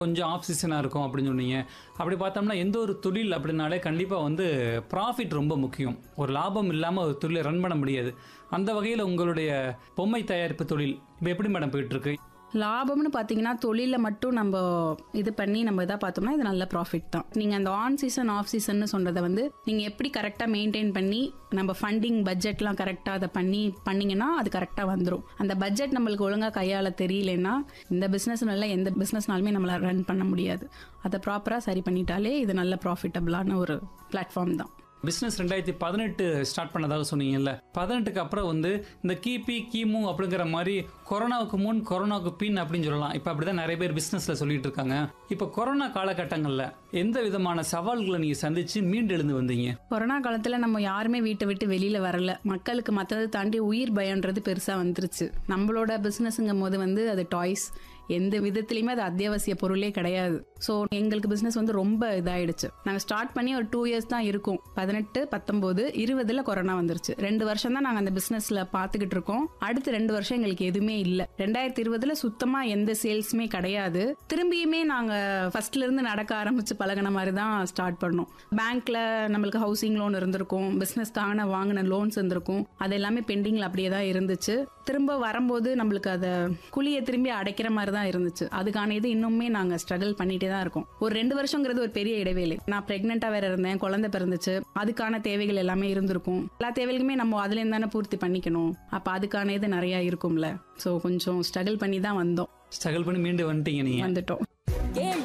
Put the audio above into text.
கொஞ்சம் ஆஃப் சீசனாக இருக்கும் அப்படின்னு சொன்னீங்க அப்படி பார்த்தோம்னா எந்த ஒரு தொழில் அப்படின்னாலே கண்டிப்பாக வந்து ப்ராஃபிட் ரொம்ப முக்கியம் ஒரு லாபம் இல்லாமல் ஒரு தொழிலை ரன் பண்ண முடியாது அந்த வகையில் உங்களுடைய பொம்மை தயாரிப்பு தொழில் இப்போ எப்படி மேடம் போயிட்டுருக்கு லாபம்னு பார்த்தீங்கன்னா தொழிலில் மட்டும் நம்ம இது பண்ணி நம்ம இதாக பார்த்தோம்னா இது நல்ல ப்ராஃபிட் தான் நீங்கள் அந்த ஆன் சீசன் ஆஃப் சீசன் சொல்கிறத வந்து நீங்கள் எப்படி கரெக்டாக மெயின்டைன் பண்ணி நம்ம ஃபண்டிங் பட்ஜெட்லாம் கரெக்டாக அதை பண்ணி பண்ணீங்கன்னா அது கரெக்டாக வந்துடும் அந்த பட்ஜெட் நம்மளுக்கு ஒழுங்காக கையாள தெரியலன்னா இந்த பிஸ்னஸ் நல்லா எந்த பிஸ்னஸ்னாலுமே நம்மளால் ரன் பண்ண முடியாது அதை ப்ராப்பராக சரி பண்ணிட்டாலே இது நல்ல ப்ராஃபிட்டபிளான ஒரு பிளாட்ஃபார்ம் தான் பிஸ்னஸ் ரெண்டாயிரத்தி பதினெட்டு ஸ்டார்ட் பண்ணதாக சொன்னீங்கல்ல பதினெட்டுக்கு அப்புறம் வந்து இந்த கிபி கிமு அப்படிங்கிற மாதிரி கொரோனாவுக்கு முன் கொரோனாவுக்கு பின் அப்படின்னு சொல்லலாம் இப்போ அப்படிதான் நிறைய பேர் பிஸ்னஸில் சொல்லிட்டு இருக்காங்க இப்போ கொரோனா காலகட்டங்களில் எந்த விதமான சவால்களை நீங்கள் சந்திச்சு மீண்டு எழுந்து வந்தீங்க கொரோனா காலத்தில் நம்ம யாருமே வீட்டை விட்டு வெளியில் வரல மக்களுக்கு மற்றதை தாண்டி உயிர் பயம்ன்றது பெருசாக வந்துருச்சு நம்மளோட பிஸ்னஸுங்கும் போது வந்து அது டாய்ஸ் எந்த விதத்துலையுமே அது அத்தியாவசிய பொருளே கிடையாது ஸோ எங்களுக்கு பிஸ்னஸ் வந்து ரொம்ப இதாயிடுச்சு நாங்கள் ஸ்டார்ட் பண்ணி ஒரு டூ இயர்ஸ் தான் இருக்கும் பதினெட்டு பத்தொம்போது இருபதுல கொரோனா வந்துருச்சு ரெண்டு வருஷம் தான் நாங்கள் அந்த பிஸ்னஸில் பார்த்துக்கிட்டு இருக்கோம் அடுத்த ரெண்டு வருஷம் எங்களுக்கு எதுவுமே இல்லை ரெண்டாயிரத்தி இருபதுல சுத்தமாக எந்த சேல்ஸுமே கிடையாது திரும்பியுமே நாங்கள் ஃபர்ஸ்ட்ல இருந்து நடக்க ஆரம்பிச்சு பழகின மாதிரி தான் ஸ்டார்ட் பண்ணோம் பேங்க்ல நம்மளுக்கு ஹவுசிங் லோன் இருந்திருக்கும் பிஸ்னஸ்க்கான வாங்கின லோன்ஸ் இருந்திருக்கும் அது எல்லாமே பெண்டிங்ல அப்படியே தான் இருந்துச்சு திரும்ப வரும்போது நம்மளுக்கு அதை குழியை திரும்பி அடைக்கிற மாதிரி தான் இருந்துச்சு அதுக்கான இது இன்னுமே நாங்கள் ஸ்ட்ரகிள் பண்ணிட்டே தான் இருக்கோம் ஒரு ரெண்டு வருஷங்கிறது ஒரு பெரிய இடைவேளை நான் ப்ரெக்னெண்ட்டாக வேற இருந்தேன் குழந்தை பிறந்துச்சு அதுக்கான தேவைகள் எல்லாமே இருந்திருக்கும் எல்லா தேவைகளுமே நம்ம அதுலேருந்து தானே பூர்த்தி பண்ணிக்கணும் அப்போ அதுக்கான இது நிறையா இருக்கும்ல ஸோ கொஞ்சம் ஸ்ட்ரகிள் பண்ணி தான் வந்தோம் ஸ்ட்ரகிள் பண்ணி மீண்டு வந்துட்டீங்க நீங்கள் வந்துட்டோம்